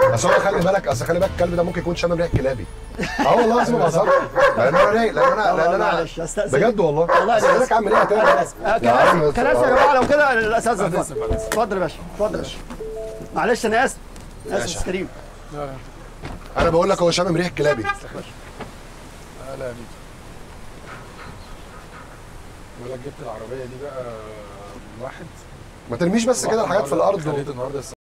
بس هو خلي بالك اصل خلي بالك الكلب ده ممكن يكون شامم ريحه كلابي اه والله لازم ابقى صادق لان انا رايق لان انا لان انا معلش استاذن بجد والله والله أنا استاذنك آسف. اعمل ايه تاني انا اسف آه، كان يا عم اسف كان اسف يا جماعه لو كده الاساتذه أنا آسف، اتفضل أنا آسف. اتفضل يا باشا اتفضل يا باشا معلش انا اسف اسف استاذ كريم لا لا انا بقول لك هو شامم ريحه كلابي لا لا يا ميدو بقول لك جبت العربيه دي بقى من واحد ما ترميش بس كده الحاجات في الارض و... خليت النهارده